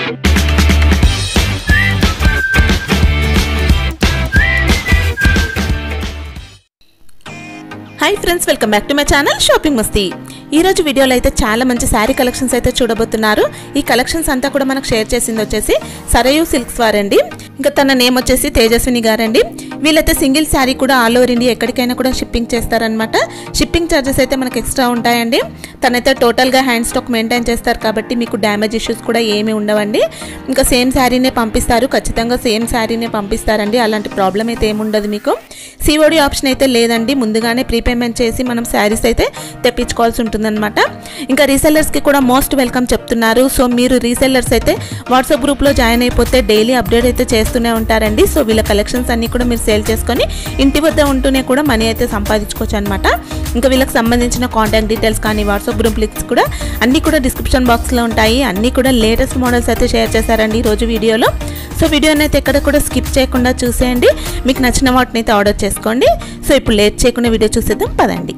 Hi friends welcome back to my channel shopping Masti ఈ రోజు వీడియోలో అయితే చాలా మంచి శారీ కలెక్షన్స్ అయితే చూడబోతున్నారు ఈ కలెక్షన్స్ అంతా కూడా మనకు షేర్ చేసింది వచ్చేసి సరయు సిల్క్స్ వారండి ఇంకా తన నేమ్ వచ్చేసి తేజస్విని గారండి వీళ్ళైతే సింగిల్ శారీ కూడా ఆల్ ఓవర్ ఇండియా ఎక్కడికైనా కూడా షిప్పింగ్ చేస్తారనమాట షిప్పింగ్ ఛార్జెస్ అయితే మనకి ఎక్స్ట్రా ఉంటాయండి తనైతే టోటల్గా హ్యాండ్ స్టాక్ మెయింటైన్ చేస్తారు కాబట్టి మీకు డ్యామేజ్ ఇష్యూస్ కూడా ఏమీ ఉండవండి ఇంకా సేమ్ శారీనే పంపిస్తారు ఖచ్చితంగా సేమ్ శారీనే పంపిస్తారండి అలాంటి ప్రాబ్లం అయితే ఏముండదు మీకు సిఓడి ఆప్షన్ అయితే లేదండి ముందుగానే ప్రీపేమెంట్ చేసి మనం శారీస్ అయితే తెప్పించుకోవాల్సి ఉంటుందన్నమాట ఇంకా రీసెల్లర్స్కి కూడా మోస్ట్ వెల్కమ్ చెప్తున్నారు సో మీరు రీసెల్లర్స్ అయితే వాట్సాప్ గ్రూప్లో జాయిన్ అయిపోతే డైలీ అప్డేట్ అయితే చేస్తూనే ఉంటారండి సో వీళ్ళ కలెక్షన్స్ అన్నీ కూడా మీరు సేల్ చేసుకొని ఇంటి వద్ద ఉంటూనే కూడా మనీ అయితే సంపాదించుకోవచ్చు అనమాట ఇంకా వీళ్ళకి సంబంధించిన కాంటాక్ట్ డీటెయిల్స్ కానీ వాట్సాప్ గ్రూప్ లింక్స్ కూడా అన్నీ కూడా డిస్క్రిప్షన్ బాక్స్లో ఉంటాయి అన్నీ కూడా లేటెస్ట్ మోడల్స్ అయితే షేర్ చేశారండి ఈ రోజు వీడియోలో సో వీడియోని అయితే ఎక్కడ కూడా స్కిప్ చేయకుండా చూసేయండి మీకు నచ్చిన వాటిని అయితే ఆర్డర్ చేసుకోండి సో ఇప్పుడు లేట్ చేయకుండా వీడియో చూసేద్దాం పదండి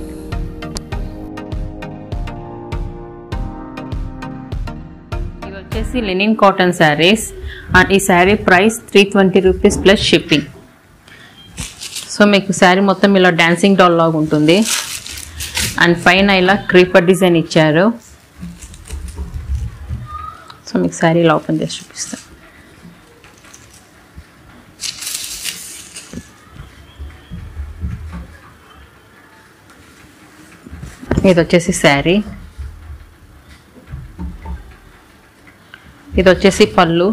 ఇవి వచ్చేసి లెనిన్ కాటన్ శారీస్ అండ్ ఈ sari price three twenty rupees plus shipping so మీకు శారీ మొత్తం ఇలా డాన్సింగ్ డాల్ లాగా ఉంటుంది అండ్ పైన ఇలా క్రీపర్ డిజైన్ ఇచ్చారు సో మీకు శారీ ఇలా ఓపెన్ చేసి చూపిస్తాను ఇది వచ్చేసి శారీ ఇది వచ్చేసి పళ్ళు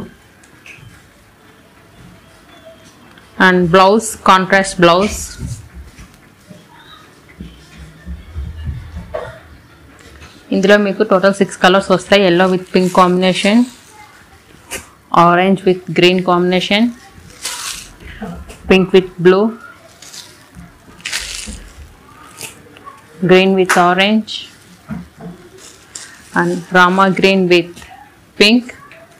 అండ్ బ్లౌజ్ కాంట్రాస్ట్ బ్లౌజ్ ఇందులో మీకు టోటల్ సిక్స్ కలర్స్ వస్తాయి yellow with pink combination orange with green combination pink with blue green with orange and Rama green with pink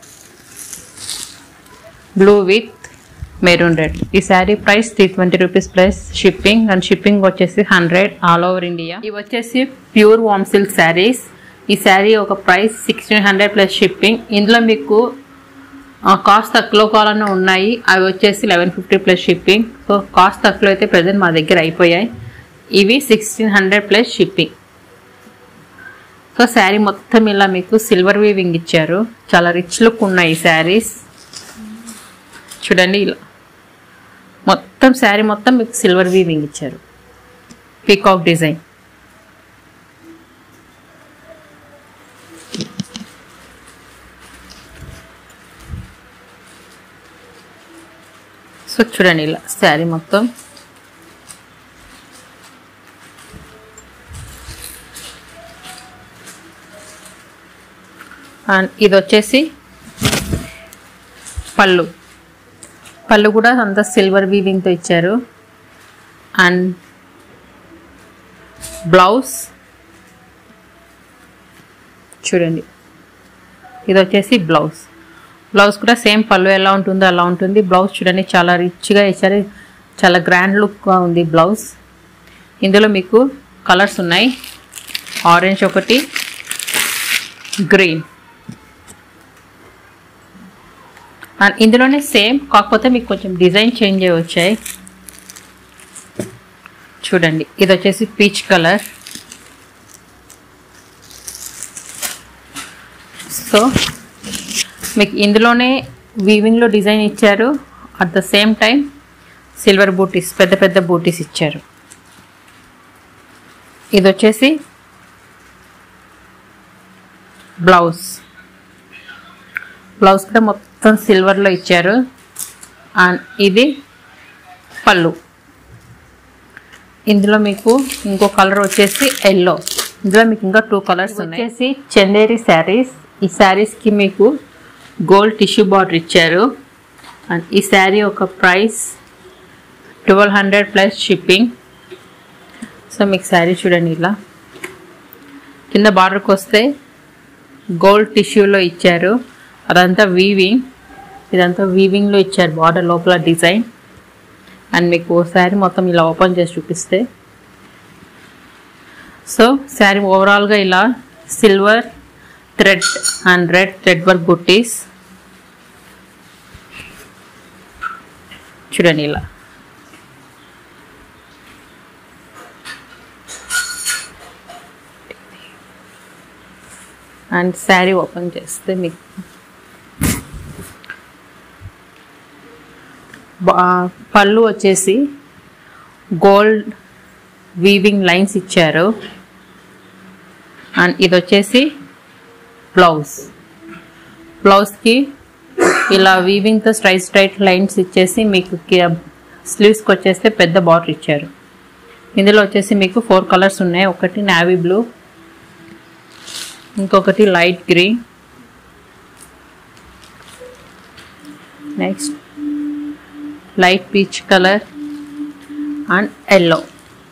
blue with maroon red ఈ sari price three twenty rupees plus shipping and shipping వచ్చేసి hundred all over India ఇవి వచ్చేసి pure వామ్ silk saris ఈ శారీ ఒక price sixteen hundred plus shipping ఇందులో మీకు cost తక్కువ కావాలన్నా ఉన్నాయి అవి వచ్చేసి eleven fifty plus shipping so cost తక్కువ అయితే ప్రజెంట్ మా దగ్గర అయిపోయాయి ఇవి sixteen hundred plus shipping so sari మొత్తం ఇలా మీకు సిల్వర్ వీవింగ్ ఇచ్చారు చాలా రిచ్ లుక్ ఉన్నాయి ఈ శారీస్ చూడండి ఇలా మొత్తం శారీ మొత్తం మీకు సిల్వర్ వీవింగ్ ఇచ్చారు పీకాక్ డిజైన్ సో చూడండి ఇలా శారీ మొత్తం అండ్ ఇది వచ్చేసి పళ్ళు పళ్ళు కూడా అంత సిల్వర్ వీవింగ్తో ఇచ్చారు అండ్ బ్లౌజ్ చూడండి ఇది వచ్చేసి బ్లౌజ్ బ్లౌజ్ కూడా సేమ్ పళ్ళు ఎలా ఉంటుందో అలా ఉంటుంది బ్లౌజ్ చూడండి చాలా రిచ్గా ఇచ్చారు చాలా గ్రాండ్ లుక్గా ఉంది బ్లౌజ్ ఇందులో మీకు కలర్స్ ఉన్నాయి ఆరెంజ్ ఒకటి గ్రీన్ అండ్ ఇందులోనే సేమ్ కాకపోతే మీకు కొంచెం డిజైన్ చేంజ్ అయ్యి వచ్చాయి చూడండి ఇది వచ్చేసి పీచ్ కలర్ సో మీకు ఇందులోనే వీవింగ్లో డిజైన్ ఇచ్చారు at the same time silver బూటీస్ పెద్ద పెద్ద బూటీస్ ఇచ్చారు ఇది వచ్చేసి బ్లౌజ్ బ్లౌజ్ కూడా మొత్తం సిల్వర్లో ఇచ్చారు అండ్ ఇది పళ్ళు ఇందులో మీకు ఇంకో కలర్ వచ్చేసి ఎల్లో ఇందులో మీకు ఇంకా టూ కలర్స్ ఉన్నాయి వచ్చేసి చందేరి శారీస్ ఈ శారీస్కి మీకు గోల్డ్ టిష్యూ బార్డర్ ఇచ్చారు అండ్ ఈ శారీ ఒక price twelve hundred plus shipping so మీకు శారీ చూడండి ఇలా కింద బార్డర్కి వస్తే గోల్డ్ టిష్యూలో ఇచ్చారు అదంతా వీవింగ్ ఇదంతా వీవింగ్లో ఇచ్చారు బార్డర్ లోపల డిజైన్ అండ్ మీకు శారీ మొత్తం ఇలా ఓపెన్ చేసి చూపిస్తే సో శారీ ఓవరాల్గా ఇలా silver thread and red thread work బుట్టీస్ చూడండి ఇలా అండ్ శారీ ఓపెన్ చేస్తే మీకు బా- పళ్ళు వచ్చేసి గోల్డ్ వీవింగ్ లైన్స్ ఇచ్చారు అండ్ ఇది వచ్చేసి బ్లౌజ్ బ్లౌజ్కి ఇలా వీవింగ్తో స్ట్రైట్ స్ట్రైట్ లైన్స్ ఇచ్చేసి మీకు స్లీవ్స్కి వచ్చేస్తే పెద్ద బార్డర్ ఇచ్చారు ఇందులో వచ్చేసి మీకు ఫోర్ కలర్స్ ఉన్నాయి ఒకటి నావీ బ్లూ ఇంకొకటి light green next light peach colour and yellow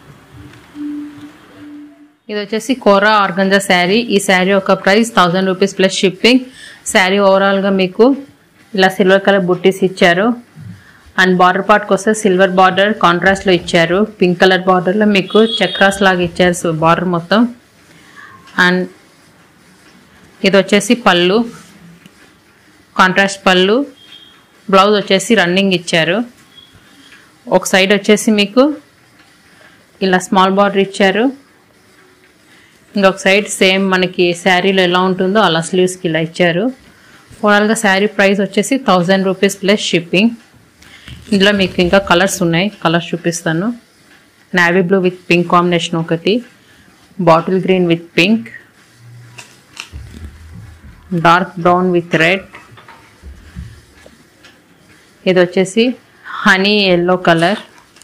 ఇది వచ్చేసి కోరా ఆర్గంజా శారీ ఈ శారీ ఒక price thousand rupees plus shipping sari ఓవరాల్గా మీకు ఇలా సిల్వర్ కలర్ బుట్టీస్ ఇచ్చారు అండ్ బార్డర్ పార్ట్కి వస్తే సిల్వర్ బార్డర్ కాంట్రాస్ట్లో ఇచ్చారు పింక్ కలర్ బార్డర్లో మీకు చక్రాస్ లాగా ఇచ్చారు బార్డర్ మొత్తం అండ్ ఇది వచ్చేసి పళ్ళు కాంట్రాస్ట్ పళ్ళు బ్లౌజ్ వచ్చేసి రన్నింగ్ ఇచ్చారు ఒక సైడ్ వచ్చేసి మీకు ఇలా స్మాల్ బార్డర్ ఇచ్చారు ఇంకొక సైడ్ సేమ్ మనకి శారీలో ఎలా ఉంటుందో అలా స్లీవ్స్కి ఇలా ఇచ్చారు ఓవరాల్గా శారీ ప్రైస్ వచ్చేసి థౌజండ్ రూపీస్ ప్లస్ షిప్పింగ్ ఇందులో మీకు ఇంకా కలర్స్ ఉన్నాయి కలర్స్ చూపిస్తాను navy blue with pink combination ఒకటి bottle green with pink dark brown with red ఇది వచ్చేసి హనీ ఎల్లో కలర్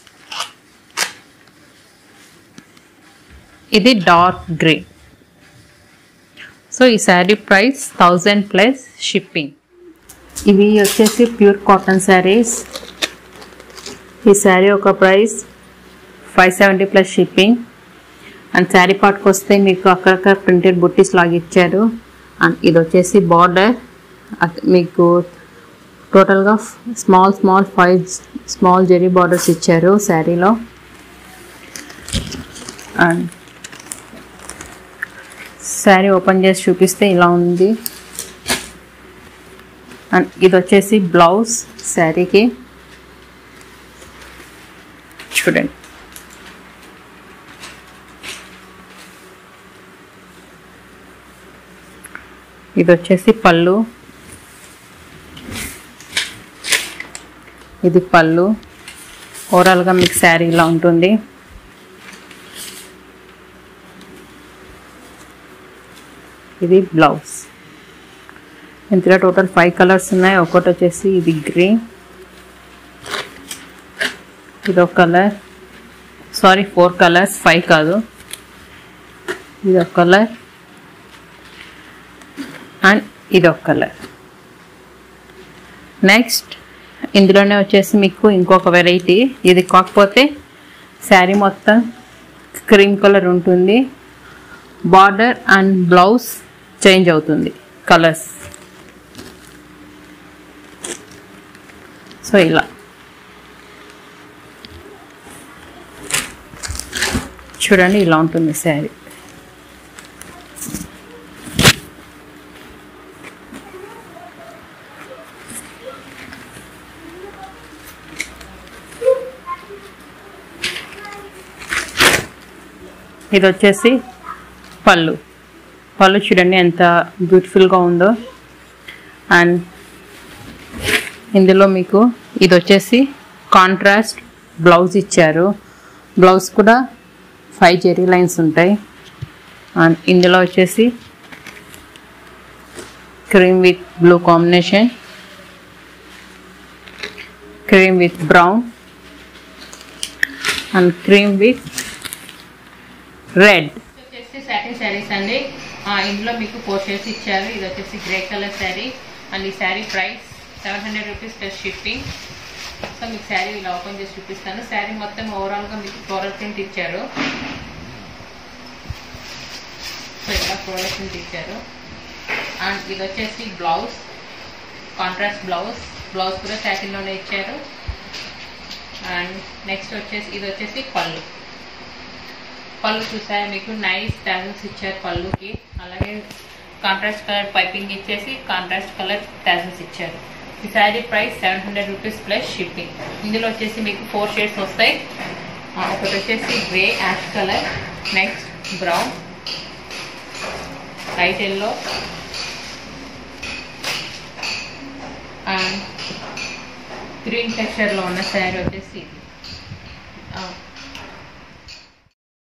ఇది డార్క్ గ్రే సో ఈ sari price thousand plus shipping ఇవి వచ్చేసి ప్యూర్ కాటన్ శారీస్ ఈ శారీ ఒక price five seventy plus shipping and sari పార్ట్కి వస్తే మీకు అక్కడక్కడ ప్రింటెడ్ బుట్టీస్ లాగా ఇచ్చారు అండ్ ఇది వచ్చేసి బార్డర్ మీకు టోటల్గా small small five small zari borders ఇచ్చారు శారీలో అండ్ శారీ ఓపెన్ చేసి చూపిస్తే ఇలా ఉంది అండ్ ఇది వచ్చేసి బ్లౌజ్ శారీకి చూడండి ఇది వచ్చేసి పళ్ళు ఇది పళ్ళు ఓవరాల్గా మీకు శారీ ఇలా ఉంటుంది ఇది బ్లౌజ్ ఇందులో టోటల్ ఫైవ్ కలర్స్ ఉన్నాయి ఒకటి వచ్చేసి ఇది గ్రీన్ ఇది ఒక colour sari four colours five కాదు ఇది ఒక కలర్ అండ్ ఇది ఒక కలర్ నెక్స్ట్ ఇందులోనే వచ్చేసి మీకు ఇంకొక వెరైటీ ఇది కాకపోతే శారీ మొత్తం క్రీమ్ కలర్ ఉంటుంది బార్డర్ అండ్ బ్లౌజ్ చేంజ్ అవుతుంది కలర్స్ సో ఇలా చూడండి ఇలా ఉంటుంది శారీ ఇది వచ్చేసి పళ్ళు పళ్ళు చూడండి ఎంత బ్యూటిఫుల్గా ఉందో అండ్ ఇందులో మీకు ఇది వచ్చేసి కాంట్రాస్ట్ బ్లౌజ్ ఇచ్చారు బ్లౌజ్ కూడా ఫైవ్ జెరీ లైన్స్ ఉంటాయి అండ్ ఇందులో వచ్చేసి cream with blue combination cream with brown and cream with red వచ్చేసి సాటిన్ శారీస్ అండి ఆ, ఇందులో మీకు ఫోర్ షేడ్స్ ఇచ్చారు ఇది వచ్చేసి గ్రే కలర్ శారీ అండ్ ఈ sari price seven hundred rupees plus shipping so మీకు శారీ ఇలా ఓపెన్ చేసి చూపిస్తాను శారీ మొత్తం ఓవరాల్గా మీకు ఫ్లోరల్ ప్రింట్ ఇచ్చారు సో ఇలా ఫ్లోరల్ ప్రింట్ ఇచ్చారు అండ్ ఇది వచ్చేసి బ్లౌజ్ కాంట్రాస్ట్ బ్లౌజ్ బ్లౌజ్ కూడా సాటిన్లోనే ఇచ్చారు అండ్ నెక్స్ట్ వచ్చేసి ఇది వచ్చేసి పళ్ళు పళ్ళు చూసారా మీకు నైస్ టాజల్స్ ఇచ్చారు పళ్ళుకి అలాగే కాంట్రాస్ట్ కలర్ పైపింగ్ ఇచ్చేసి కాంట్రాస్ట్ కలర్ టాజల్స్ ఇచ్చారు ఈ sari price seven hundred rupees plus shipping ఇందులో వచ్చేసి మీకు ఫోర్ షేడ్స్ వస్తాయి ఆ, ఒకటి వచ్చేసి grey ash colour next brown light yellow and green టెక్స్చర్లో ఉన్న శారీ వచ్చేసి ఇది. ఆ,